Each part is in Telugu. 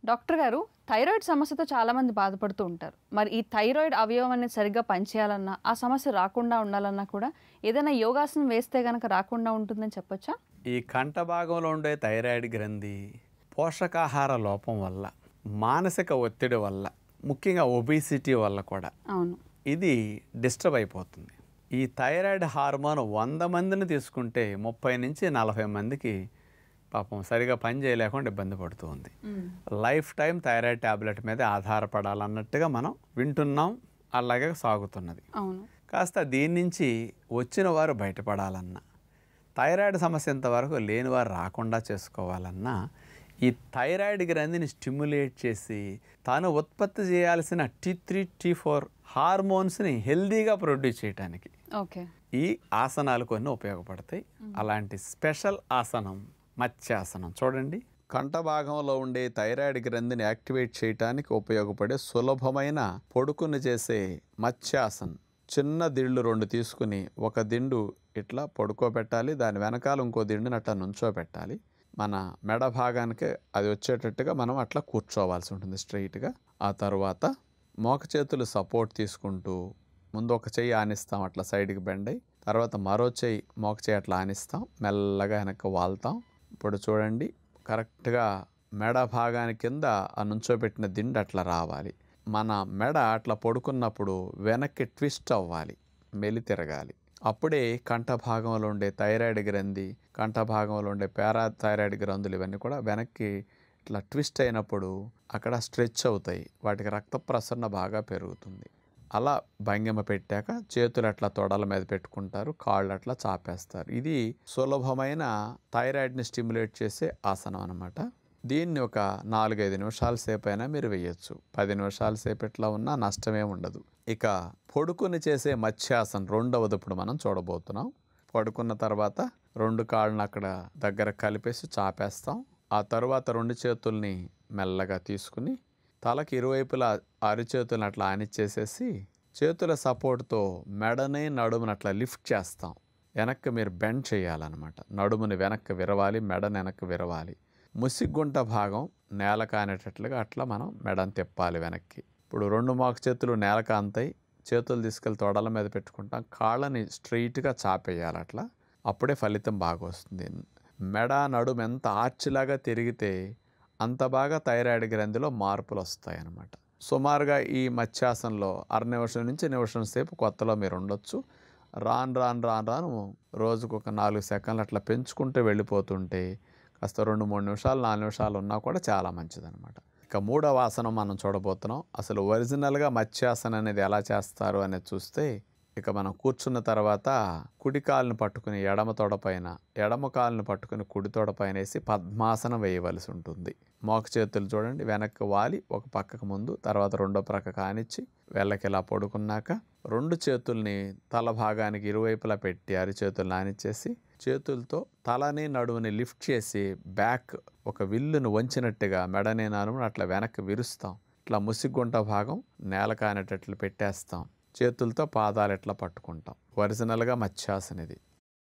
డాక్టర్ గారు థైరాయిడ్ సమస్యతో చాలా మంది బాధపడుతూ ఉంటారు మరి ఈ థైరాయిడ్ అవయవం అనేది సరిగ్గా పనిచేయాలన్నా ఆ సమస్య రాకుండా ఉండాలన్నా కూడా ఏదైనా యోగాసనం వేస్తే గనక రాకుండా ఉంటుందని చెప్పొచ్చా ఈ కంఠ భాగంలో ఉండే థైరాయిడ్ గ్రంథి పోషకాహార లోపం వల్ల మానసిక ఒత్తిడి వల్ల ముఖ్యంగా ఒబిసిటీ వల్ల కూడా అవును ఇది డిస్టర్బ్ అయిపోతుంది ఈ థైరాయిడ్ హార్మోన్ వంద మందిని తీసుకుంటే ముప్పై నుంచి నలభై మందికి పాపం సరిగా పని చేయలేకుండా ఇబ్బంది పడుతూ ఉంది లైఫ్ టైం థైరాయిడ్ ట్యాబ్లెట్ మీద ఆధారపడాలన్నట్టుగా మనం వింటున్నాం అలాగే సాగుతున్నది అవును కాస్త దీని నుంచి వచ్చిన వారు బయటపడాలన్నా థైరాయిడ్ సమస్య ఇంతవరకు లేని వారు రాకుండా చేసుకోవాలన్నా ఈ థైరాయిడ్ గ్రంథిని స్టిమ్యులేట్ చేసి తాను ఉత్పత్తి చేయాల్సిన టీ త్రీ టీ ఫోర్ హార్మోన్స్ని హెల్దీగా ప్రొడ్యూస్ చేయడానికి ఓకే ఈ ఆసనాలు కొన్ని ఉపయోగపడతాయి అలాంటి స్పెషల్ ఆసనం మత్స్యాసనం చూడండి కంఠ భాగంలో ఉండే థైరాయిడ్ గ్రంథిని యాక్టివేట్ చేయడానికి ఉపయోగపడే సులభమైన పొడుకుని చేసే మత్స్యాసనం చిన్న దిండు రెండు తీసుకుని ఒక దిండు ఇట్లా పడుకోబెట్టాలి దాని వెనకాల ఇంకో దిండుని అట్లా నుంచోబెట్టాలి మన మెడ భాగానికి అది వచ్చేటట్టుగా మనం అట్లా కూర్చోవాల్సి ఉంటుంది స్ట్రైట్గా ఆ తర్వాత మోక చేతులు సపోర్ట్ తీసుకుంటూ ముందు ఒక చెయ్యి ఆనిస్తాం అట్లా సైడ్కి బెండ్ అయ్యి తర్వాత మరో చెయ్యి మోక చెయ్యి అట్లా ఆనిస్తాం మెల్లగా వెనక్కి వాళ్తాం ఇప్పుడు చూడండి కరెక్ట్గా మెడ భాగాని కింద ఆ నుంచోబెట్టిన దిండు అట్లా రావాలి మన మెడ అట్లా పడుకున్నప్పుడు వెనక్కి ట్విస్ట్ అవ్వాలి మెలి తిరగాలి అప్పుడే కంఠ భాగంలో ఉండే థైరాయిడ్ గ్రంథి కంఠ భాగంలో ఉండే పారా థైరాయిడ్ గ్రంథులు ఇవన్నీ కూడా వెనక్కి ఇట్లా ట్విస్ట్ అయినప్పుడు అక్కడ స్ట్రెచ్ అవుతాయి వాటికి రక్త ప్రసరణ బాగా పెరుగుతుంది అలా భంగిమ పెట్టాక చేతులు అట్లా తొడల మీద పెట్టుకుంటారు కాళ్ళు అట్లా చాపేస్తారు ఇది సులభమైన థైరాయిడ్ని స్టిమ్యులేట్ చేసే ఆసనం అనమాట దీన్ని ఒక నాలుగైదు నిమిషాల సేపు అయినా మీరు వేయచ్చు పది నిమిషాల సేపు ఇట్లా ఉన్నా నష్టమే ఉండదు ఇక పొడుకుని చేసే మత్స్యాసనం రెండవది ఇప్పుడు మనం చూడబోతున్నాం పడుకున్న తర్వాత రెండు కాళ్ళని అక్కడ దగ్గర కలిపేసి చాపేస్తాం ఆ తర్వాత రెండు చేతుల్ని మెల్లగా తీసుకుని తలకి ఇరువైపులా అరిచేతులను అట్లా ఆనిచ్చేసేసి చేతుల సపోర్ట్తో మెడని నడుముని అట్లా లిఫ్ట్ చేస్తాం వెనక్కి మీరు బెండ్ చేయాలన్నమాట నడుముని వెనక్కి విరవాలి మెడని వెనక్కి విరవాలి ముసిగ్గుంట భాగం నేల కానేటట్లుగా అట్లా మనం మెడని తిప్పాలి వెనక్కి ఇప్పుడు రెండు మాకు చేతులు నేల కాంతాయి చేతులు తీసుకెళ్ళి తొడల మీద పెట్టుకుంటాం కాళ్ళని స్ట్రైట్గా చాపేయాలి అట్లా అప్పుడే ఫలితం బాగా వస్తుంది మెడ నడుము ఎంత ఆర్చిలాగా తిరిగితే అంత బాగా థైరాయిడ్ గ్రంథిలో మార్పులు వస్తాయి అన్నమాట సుమారుగా ఈ మత్స్యాసనంలో అర నిమిషం నుంచి నిమిషం సేపు కొత్తలో మీరు ఉండొచ్చు రాను రాను రాను రాను రోజుకు ఒక నాలుగు సెకండ్లు అట్లా పెంచుకుంటూ వెళ్ళిపోతుంటే కాస్త రెండు మూడు నిమిషాలు నాలుగు నిమిషాలు ఉన్నా కూడా చాలా మంచిదన్నమాట ఇక మూడవ ఆసనం మనం చూడబోతున్నాం అసలు ఒరిజినల్గా మత్స్యాసనం అనేది ఎలా చేస్తారు అనేది చూస్తే ఇక మనం కూర్చున్న తర్వాత కుడి కాలుని పట్టుకుని ఎడమ తొడ పైన ఎడమ కాలుని పట్టుకుని కుడి తొడ పైన వేసి పద్మాసనం వేయవలసి ఉంటుంది మోక చేతులు చూడండి వెనక్కి వాలి ఒక పక్కకు ముందు తర్వాత రెండో ప్రక్క కానిచ్చి వెళ్ళకి ఇలా పడుకున్నాక రెండు చేతుల్ని తల భాగానికి ఇరువైపులా పెట్టి అరిచేతులు నానిచ్చేసి చేతులతో తలని నడుముని లిఫ్ట్ చేసి బ్యాక్ ఒక విల్లును వంచినట్టుగా మెడని నడుమును అట్లా వెనక్కి విరుస్తాం ఇట్లా ముసిగుంట భాగం నేల కానేటట్లు పెట్టేస్తాం చేతులతో పాదాలు ఎట్లా పట్టుకుంటాం ఒరిజినల్గా మత్స్యాసన ఇది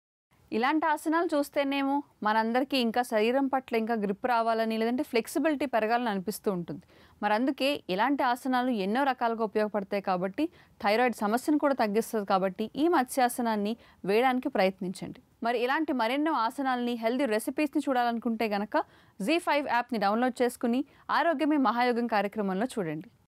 ఇలాంటి ఆసనాలు చూస్తేనేమో మనందరికీ ఇంకా శరీరం పట్ల ఇంకా గ్రిప్ రావాలని లేదంటే ఫ్లెక్సిబిలిటీ పెరగాలని అనిపిస్తూ ఉంటుంది మరి అందుకే ఇలాంటి ఆసనాలు ఎన్నో రకాలుగా ఉపయోగపడతాయి కాబట్టి థైరాయిడ్ సమస్యను కూడా తగ్గిస్తుంది కాబట్టి ఈ మత్స్యాసనాన్ని వేయడానికి ప్రయత్నించండి మరి ఇలాంటి మరెన్నో ఆసనాలని హెల్దీ రెసిపీస్ని చూడాలనుకుంటే గనక జీ ఫైవ్ యాప్ని డౌన్లోడ్ చేసుకుని ఆరోగ్యమే మహాయోగం కార్యక్రమంలో చూడండి